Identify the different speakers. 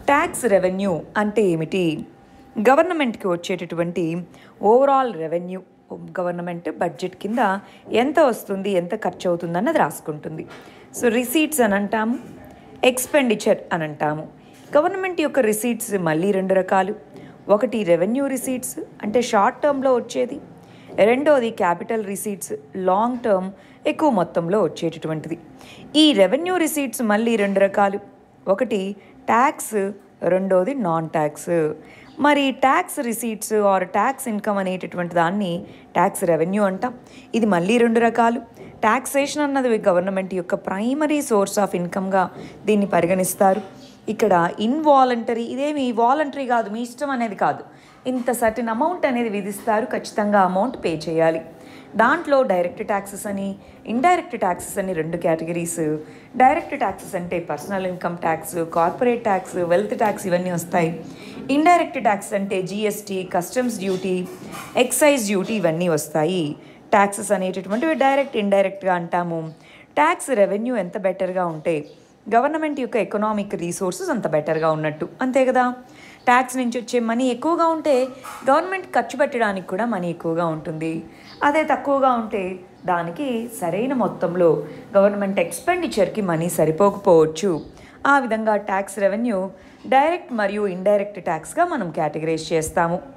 Speaker 1: tax revenue అంటే ఏమిటి గవర్నమెంట్కి వచ్చేటటువంటి ఓవరాల్ రెవెన్యూ గవర్నమెంట్ బడ్జెట్ కింద ఎంత వస్తుంది ఎంత ఖర్చు అవుతుంది అన్నది రాసుకుంటుంది సో రిసీట్స్ అని అంటాము ఎక్స్పెండిచర్ అని అంటాము గవర్నమెంట్ యొక్క రిసీట్స్ మళ్ళీ రెండు రకాలు ఒకటి రెవెన్యూ రిసీట్స్ అంటే షార్ట్ టర్మ్లో వచ్చేది రెండోది క్యాపిటల్ రిసీట్స్ లాంగ్ టర్మ్ ఎక్కువ మొత్తంలో వచ్చేటటువంటిది ఈ రెవెన్యూ రిసీట్స్ మళ్ళీ రెండు రకాలు ఒకటి ట్యాక్స్ రెండోది నాన్ ట్యాక్స్ మరి tax receipts are tax income అనేటటువంటి దాన్ని ట్యాక్స్ రెవెన్యూ అంటాం ఇది మళ్ళీ రెండు రకాలు ట్యాక్సేషన్ అన్నది గవర్నమెంట్ యొక్క ప్రైమరీ సోర్స్ ఆఫ్ ఇన్కమ్గా దీన్ని పరిగణిస్తారు ఇక్కడ ఇన్వాలంటరీ ఇదేమి వాలంటరీ కాదు మీ ఇష్టం అనేది కాదు ఇంత సర్టన్ అమౌంట్ అనేది విధిస్తారు ఖచ్చితంగా అమౌంట్ పే చేయాలి దాంట్లో డైరెక్ట్ ట్యాక్సెస్ అని ఇండైరెక్ట్ ట్యాక్సెస్ అని రెండు కేటగిరీస్ డైరెక్ట్ ట్యాక్సెస్ అంటే personal income tax corporate tax wealth tax ఇవన్నీ వస్తాయి ఇండైరెక్ట్ ట్యాక్స్ అంటే GST customs duty excise duty ఇవన్నీ వస్తాయి ట్యాక్సెస్ అనేటటువంటివి డైరెక్ట్ ఇండైరెక్ట్గా అంటాము ట్యాక్స్ రెవెన్యూ ఎంత బెటర్గా ఉంటే గవర్నమెంట్ యొక్క ఎకనామిక్ రీసోర్సెస్ అంత బెటర్గా ఉన్నట్టు అంతే కదా ట్యాక్స్ నుంచి వచ్చే మనీ ఎక్కువగా ఉంటే గవర్నమెంట్ ఖర్చు పెట్టడానికి కూడా మనీ ఎక్కువగా ఉంటుంది అదే తక్కువగా ఉంటే దానికి సరైన మొత్తంలో గవర్నమెంట్ ఎక్స్పెండిచర్కి మనీ సరిపోకపోవచ్చు ఆ విధంగా ట్యాక్స్ రెవెన్యూ డైరెక్ట్ మరియు ఇండైరెక్ట్ ట్యాక్స్గా మనం కేటగరైజ్ చేస్తాము